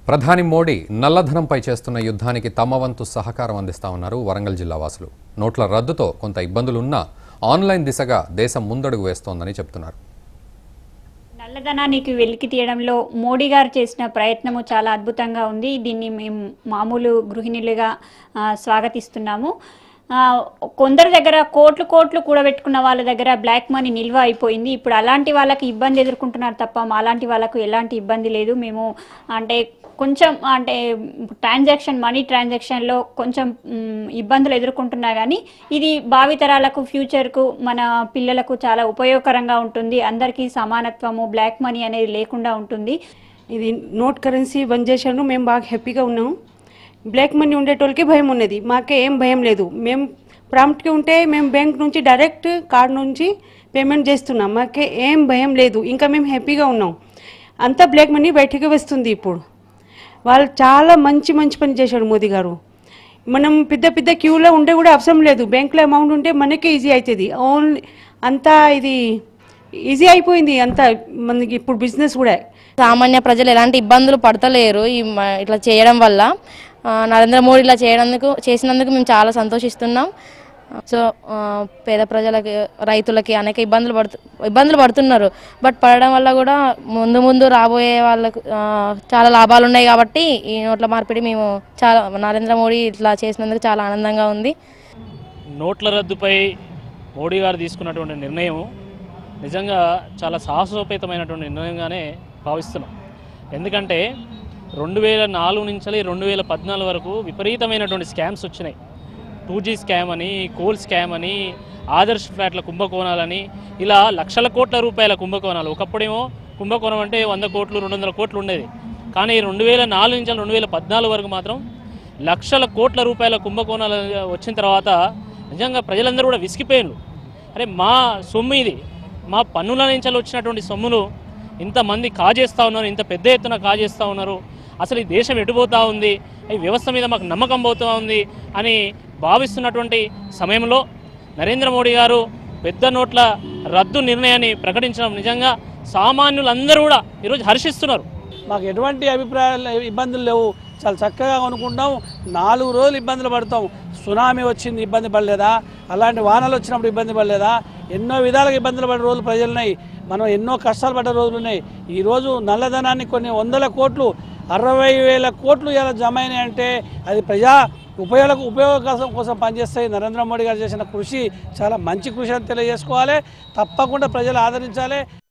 ప్రధాని మోడీ నల్లధనంపై చేస్తున్న యుద్ధానికి తమ వంతు సహకారం అందిస్తామన్నారు వరంగల్ జిల్లా వాసులు నోట్ల రద్దుతో కొంత ఇబ్బందులున్నా ఆన్లైన్ దిశగా దేశం ముందడుగు వేస్తోందని చెప్తున్నారు నల్లధనానికి వెలికి తీయడంలో మోడీ గారు చేసిన ప్రయత్నము చాలా అద్భుతంగా ఉంది దీన్ని మేము మామూలు గృహిణులుగా ఆ, స్వాగతిస్తున్నాము ఆ, కొందరి దగ్గర కోట్లు కోట్లు కూడబెట్టుకున్న వాళ్ళ దగ్గర బ్లాక్ మనీ నిల్వ అయిపోయింది ఇప్పుడు అలాంటి వాళ్ళకి ఇబ్బంది ఎదుర్కొంటున్నారు తప్ప మాలాంటి వాళ్ళకు ఎలాంటి ఇబ్బంది లేదు మేము అంటే కొంచెం అంటే ట్రాన్సాక్షన్ మనీ ట్రాన్సాక్షన్లో కొంచెం మ్, ఇబ్బందులు ఎదుర్కొంటున్నా కానీ ఇది భావితరాలకు ఫ్యూచర్కు మన పిల్లలకు చాలా ఉపయోగకరంగా ఉంటుంది అందరికీ సమానత్వము బ్లాక్ మనీ అనేది లేకుండా ఉంటుంది ఇది నోట్ కరెన్సీ బంద్ చేశాను మేము బాగా హ్యాపీగా ఉన్నాం బ్లాక్ మనీ ఉండేటోళ్ళకి భయం ఉన్నది మాకే ఏం భయం లేదు మేము ప్రాంప్ట్గా ఉంటే మేము బ్యాంక్ నుంచి డైరెక్ట్ కార్డ్ నుంచి పేమెంట్ చేస్తున్నాం మాకే ఏం భయం లేదు ఇంకా మేము హ్యాపీగా ఉన్నాం అంతా బ్లాక్ మనీ బయటికి వస్తుంది ఇప్పుడు వాళ్ళు చాలా మంచి మంచి పని చేశాడు మోదీ గారు మనం పెద్ద పెద్ద క్యూలో ఉంటే కూడా అవసరం లేదు బ్యాంక్లో అమౌంట్ ఉంటే మనకే ఈజీ అవుతుంది ఓన్లీ అంతా ఇది ఈజీ అయిపోయింది అంతా మనకి ఇప్పుడు బిజినెస్ కూడా సామాన్య ప్రజలు ఎలాంటి ఇబ్బందులు పడతలేరు ఈ మ- ఇట్లా చేయడం వల్ల ఆ, నరేంద్ర మోడీ ఇలా చేయడానికి చేసినందుకు మేము చాలా సంతోషిస్తున్నాం సో ఆ, పేద ప్రజలకి రైతులకి అనేక ఇబ్బందులు పడుతు ఇబ్బందులు పడుతున్నారు బట్ పడడం వల్ల కూడా ముందు ముందు రాబోయే వాళ్ళకు ఆ, చాలా లాభాలు ఉన్నాయి కాబట్టి ఈ నోట్ల మార్పిడి మేము చాలా నరేంద్ర మోడీ ఇట్లా చేసినందుకు చాలా ఆనందంగా ఉంది నోట్ల రద్దుపై మోడీ గారు తీసుకున్నటువంటి నిర్ణయం నిజంగా చాలా సాహసోపేతమైనటువంటి నిర్ణయంగానే భావిస్తున్నాం ఎందుకంటే రెండు వేల నాలుగు నుంచి రెండు వేల పద్నాలుగు వరకు విపరీతమైనటువంటి స్కామ్స్ వచ్చినాయి టూ జీ స్కామ్ అని కోల్ స్కామ్ అని ఆదర్శ్ ఫ్లాట్ల కుంభకోణాలని ఇలా లక్షల కోట్ల రూపాయల కుంభకోణాలు ఒకప్పుడేమో కుంభకోణం అంటే వంద కోట్లు రెండు వందల కోట్లు ఉండేది కానీ రెండు వేల నాలుగు నుంచి రెండు వేల పద్నాలుగు వరకు మాత్రం లక్షల కోట్ల రూపాయల కుంభకోణాలు వచ్చిన తర్వాత నిజంగా ప్రజలందరూ కూడా విసిగిపోయారు అరే మా సొమ్ము ఇది మా పన్నుల నుంచి వచ్చినటువంటి సొమ్మును ఇంతమంది కాజేస్తూ ఉన్నారు ఇంత పెద్ద ఎత్తున కాజేస్తూ ఉన్నారు అసలు ఈ దేశం ఎటుపోతా ఉంది ఈ వ్యవస్థ మీద మాకు నమ్మకం పోతూ ఉంది అని భావిస్తున్నటువంటి సమయంలో నరేంద్ర మోడీ గారు పెద్ద నోట్ల రద్దు నిర్ణయాన్ని ప్రకటించడం నిజంగా సామాన్యులందరూ కూడా ఈరోజు హర్షిస్తున్నారు మాకు ఎటువంటి అభిప్రాయాలు ఇబ్బందులు లేవు చాలా చక్కగా కొనుక్కుంటాం నాలుగు రోజులు ఇబ్బందులు పడతాం సునామీ వచ్చింది ఇబ్బంది పడలేదా అలాంటి వానలు వచ్చినప్పుడు ఇబ్బంది పడలేదా ఎన్నో విధాలుగా ఇబ్బందులు పడే రోజులు ప్రజలున్నాయి మనం ఎన్నో కష్టాలు పడ్డ రోజులు ఉన్నాయి ఈరోజు నల్లధనాన్ని కొన్ని వందల కోట్లు అరవై వేల కోట్లు ఇలా జమ అయినాయి అంటే అది ప్రజా ఉపయోగ ఉపయోగం కోసం పనిచేస్తాయి నరేంద్ర మోడీ గారు చేసిన కృషి చాలా మంచి కృషి అని తెలియజేసుకోవాలి తప్పకుండా ప్రజలు ఆదరించాలి